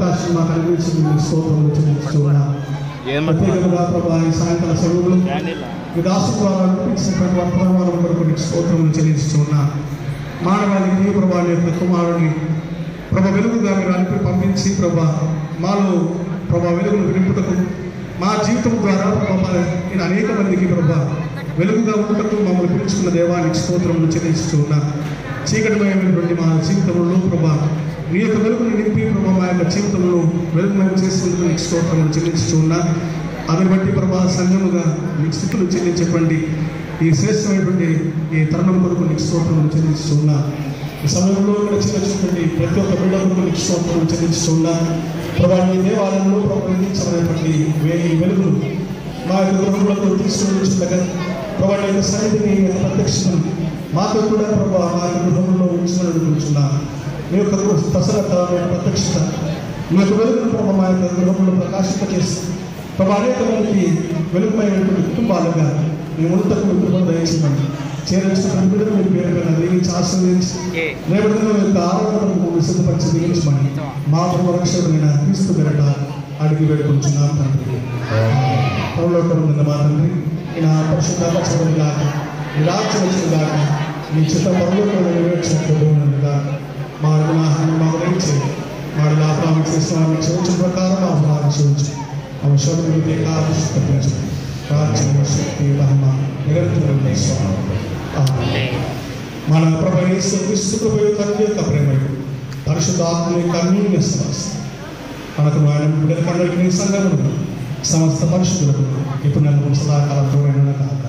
అవకాశం మాకు అనుభవించింది మీ స్తోత్రం చెల్లిస్తూ ఉన్నాం ప్రత్యేకంగా ప్రభా ఈ సాయంకాల సమయంలో మీ దాసు ద్వారా అనిపించినటువంటి వర్తమానం కొరకు నీకు స్తోత్రం చెల్లిస్తూ ఉన్నాం మానవాళికి నీ ప్రభా నీ యొక్క కుమారుని ప్రభ వెలుగుగా మీరు అనిపి పంపించి ప్రభా మాలో ప్రభా వెలుగును నింపుటకు మా జీవితం ద్వారా ప్రభా నేను అనేక మందికి ప్రభా వెలుగుగా ఉంటకు మమ్మల్ని పిలుచుకున్న దేవానికి స్తోత్రములు చెల్లిస్తూ ఉన్నా చీకటిమయమైనటువంటి మా జీవితంలో ప్రభా నీ యొక్క వెలుగును నింపి ప్రభా మా యొక్క జీవితంలో వెలుగుమయం చేసినందుకు నీకు స్తోత్రములు చెల్లిస్తూ ఉన్నా అదని బట్టి ప్రభా సంఘముగా నీకు స్థితులు చెల్లించేటువంటి ఈ శ్రేష్టమైనటువంటి ఈ తరుణం కొరకు నీకు స్తోత్రములు చెల్లిస్తూ ఉన్నా ఈ సమయంలో ఇక్కడ చిన్నటువంటి ప్రతి ఒక్క బిడ్డకు నీకు స్తోత్రం చెల్లిస్తున్నా ప్రభా నీ దేవాలయంలో ప్రకటించబడినటువంటి వేయి వెలుగులు మా యొక్క గృహంలో తీసుకుని వచ్చిండగా ప్రభా నీ యొక్క సన్నిధిని నీ యొక్క ప్రత్యక్షం మాతో కూడా ప్రభా మా యొక్క గృహంలో ఉంచుకుని కూర్చున్నా మీ యొక్క ప్రసరత మీ యొక్క ప్రత్యక్షత మీ యొక్క వెలుగును ప్రభా మా యొక్క గృహంలో ప్రకాశింపచేసి ప్రభా అనేక మందికి వెలుగుమైనటువంటి కుటుంబాలుగా మీ ఉన్నతకు కృపను దయచేయండి చేరవలసిన బిడ్డలు మీ పేరు పైన దీవించి ఆశ్రయించి రేపటి యొక్క ఆరోగ్యము సిద్ధపరిచి దీవించమని మా ప్రభు రక్షకుడైన క్రీస్తు పేరట అడిగి వేడుకుంటున్నాం తండ్రి పరలోకం ఉన్న మా తండ్రి ఈ నా పరిశుద్ధ చదువు గాక మీ రాజ్యం వచ్చిన గాక మీ చిత్త పరలోకంలో నెరవేర్చినట్టు గాక మా గుణాహాన్ని మా గురించి వాడు లాభాలను చేసిన వారిని క్షమించిన ప్రకారం మా అపరాధం క్షమించు అవసరం ఆవిష్కరించు రాజ్యం శక్తి మహిమ నిరంతరం నీ స్వామి ఆమేన్. మన ప్రభు యేసు క్రీస్తు కృపయు తండ్రి యొక్క ప్రేమయు పరిశుద్ధాత్మ యొక్క అన్యోన్య సమస్య మనకు ఆయన బిడ్డల కందరికి నీ సంఘమును సమస్త పరిశుద్ధులకు ఇప్పుడు నన్ను సదాకాలంతో అయిన కాక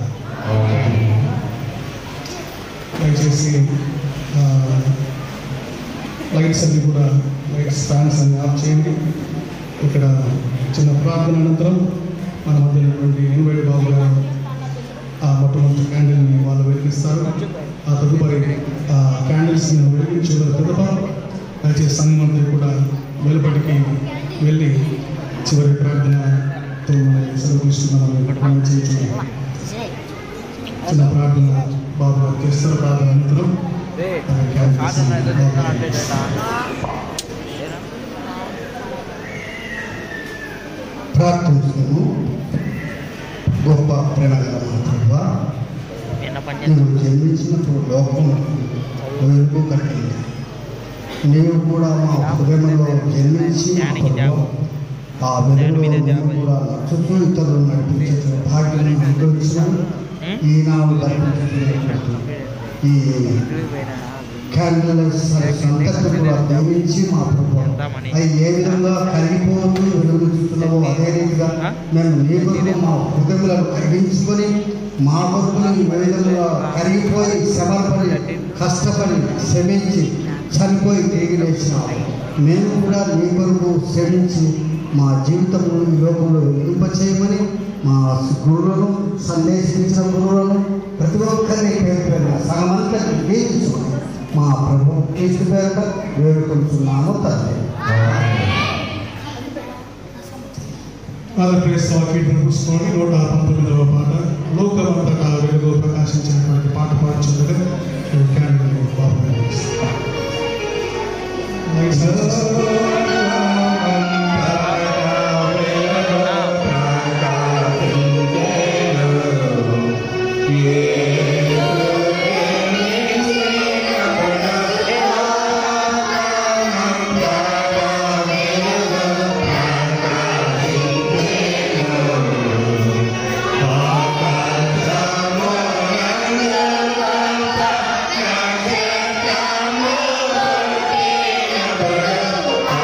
దయచేసి ఆ, లైట్స్ అన్ని కూడా లైట్స్ ఫ్యాన్స్ అన్ని ఆఫ్ చేయండి ఇక్కడ చిన్న ప్రార్థన అనంతరం మన మధ్య ఉన్నటువంటి ఎనిమిది బాబు గారు ఆ మొట్టమొదటి క్యాండిల్ని వాళ్ళు వెలిగిస్తారు ఆ తదుపరి ఆ క్యాండిల్స్ని వెలిగించిన పిదప దయచేసి సంఘమంతా కూడా వెలుపటికి వెళ్ళి చివరి ప్రార్థనతో మనం సెలవు తీసుకున్నాం మనం చేయించున్నాం చిన్న ప్రార్థన బాబు గారు చేస్తారు ప్రార్థన అనంతరం ఆ క్యాండిల్స్ ని బాబు గారు వెలిగిస్తారు. ప్రార్థించుము గొప్ప ప్రేమగల మా ప్రభువా, నువ్వు జన్మించినప్పుడు లోకం వెలుగు కట్టింది నీవు కూడా మా హృదయంలో జన్మించి మా ప్రభువా, ఆ వెలుగులో మేము కూడా నచ్చుతూ ఇతరులు నడిపించే భాగ్యం అనుభవించిన ఈనాడు కల్పించినటువంటి ఈ క్యాండిల్ సంతతి కూడా దీవించి మా ప్రభు అవి ఏ విధంగా కరిగిపోతూ వెలుగుతున్నావో అదే రీతిగా మేము నీ కొరకు మా హృదయములను కరిగించుకొని మా కొరకు ఏ విధంగా కరిగిపోయి శ్రమపడి కష్టపడి శ్రమించి చనిపోయి తిరిగి లేచినావు మేము కూడా నీ కొరకు శ్రమించి మా జీవితంలో ఈ లోకంలో వెలింపచేయమని మా గురువులను సందేశించిన గురువులను ప్రతి ఒక్కరిని పేరు పేరున సగమంతటి వేయించుకొని మా ప్రభు క్రీస్తు పేరట వేడుకుంటున్నాము తండ్రి ఆంధ్రప్రదేశ్ కీర్తన పుస్తకంలోని నూట పంతొమ్మిదవ పాట లోకమంతటా వెలుగు ప్రకాశించినటువంటి పాట పాడుచుండగా ఈ క్యాండిల్ బాబు గారు వేస్తారు. ఆ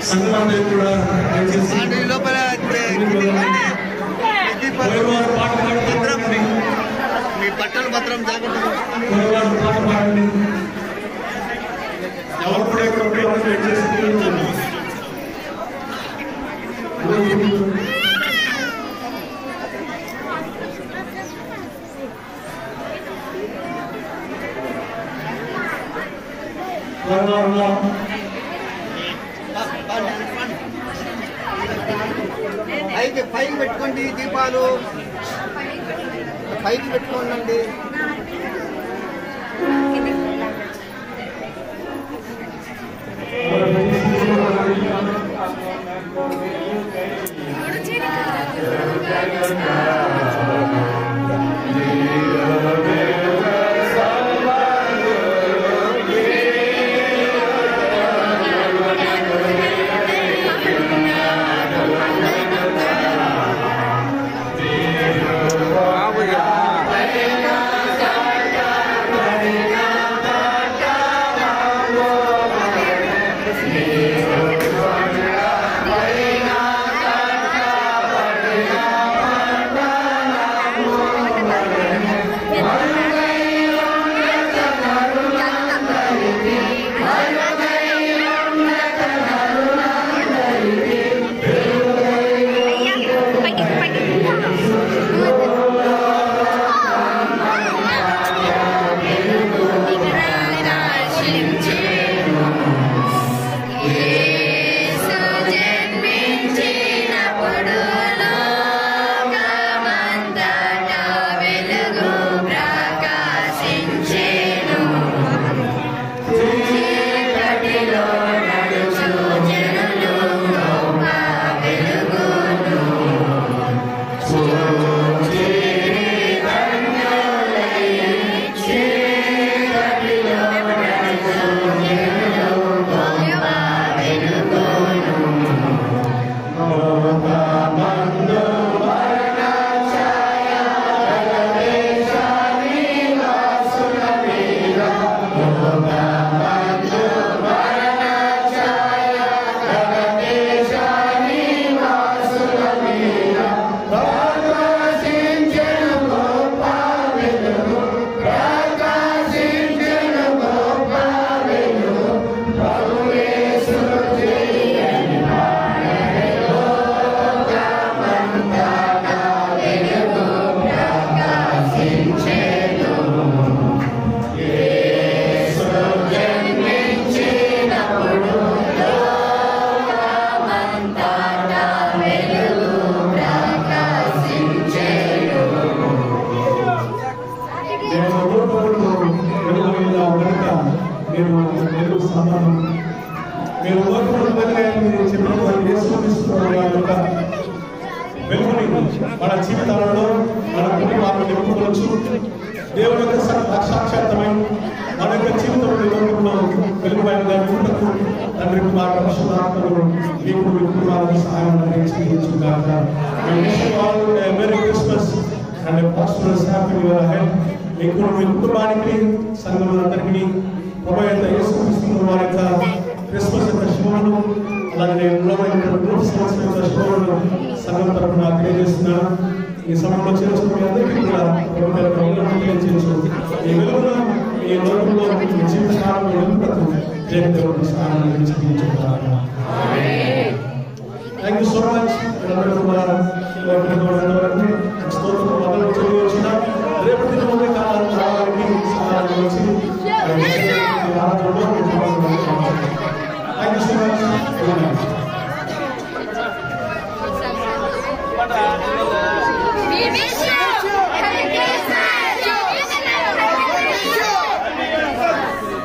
సంఘమందరూ కూడా దయచేసి ఈ లోపల పోయేవారు పాట పాడుకోండి మీ బట్టలు భద్రం జాగ్రత్త పోయేవారు పాట పాడండి ఎవరు కూడా ఇక్కడ ఉంటే ఎవరు వెయిట్ చేసి తిరుగుతుంది పైకి పైకి పెట్టుకోండి దీపాలు పైకి పెట్టుకోండి నేను ఊరుకోవడం వెలుగు మీద కనుక నేను వెలుగు సంతానం మీరు ఊరుకోవడం వల్లే మీరు చెప్పిన యేసుక్రీస్తు వారి యొక్క వెలుగుని మన జీవితాలలో మన కుటుంబాలను నింపుకోవచ్చు దేవుని యొక్క సాక్షాత్మై మన యొక్క జీవితంలో లోకంలో వెలుగుమైన ఉంటకు తండ్రి కుమార పరిశుభాత్మను మీకు మీ కుటుంబాలకు సహాయం అందించుగాక merry Christmas and prosperous happy new year మీకు మీ కుటుంబానికి సంఘములందరికీ ప్రభు యొక్క యేసుక్రీస్తు వారి యొక్క క్రిస్మస్ యొక్క శుభములు అలాగే నూతన సంవత్సరం యొక్క శుభములు సంఘం తరఫున తెలియజేస్తున్నాను ఈ సమయంలో చేర్చుకునే అందరికీ కూడా ప్రభు యొక్క వందనాలు తెలియజేయచ్చు ఈ వెలుగులో ఈ లోకంలో మీ జీవితకాలం వెలుగుటకు దేవుని దేవుడు సహాయం అందించుకుంటున్నాను థ్యాంక్ యూ సో మచ్ మీరందరూ కూడా వరకు స్తోత్రం మొదలు తెలియవచ్చిన రేపటి దినం కాలం రావాలని సహాయం వచ్చి thank you so much We miss you! Happy Christmas! You miss you! Happy Christmas!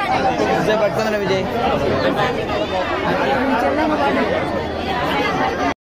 పట్టుకుందా విజయ్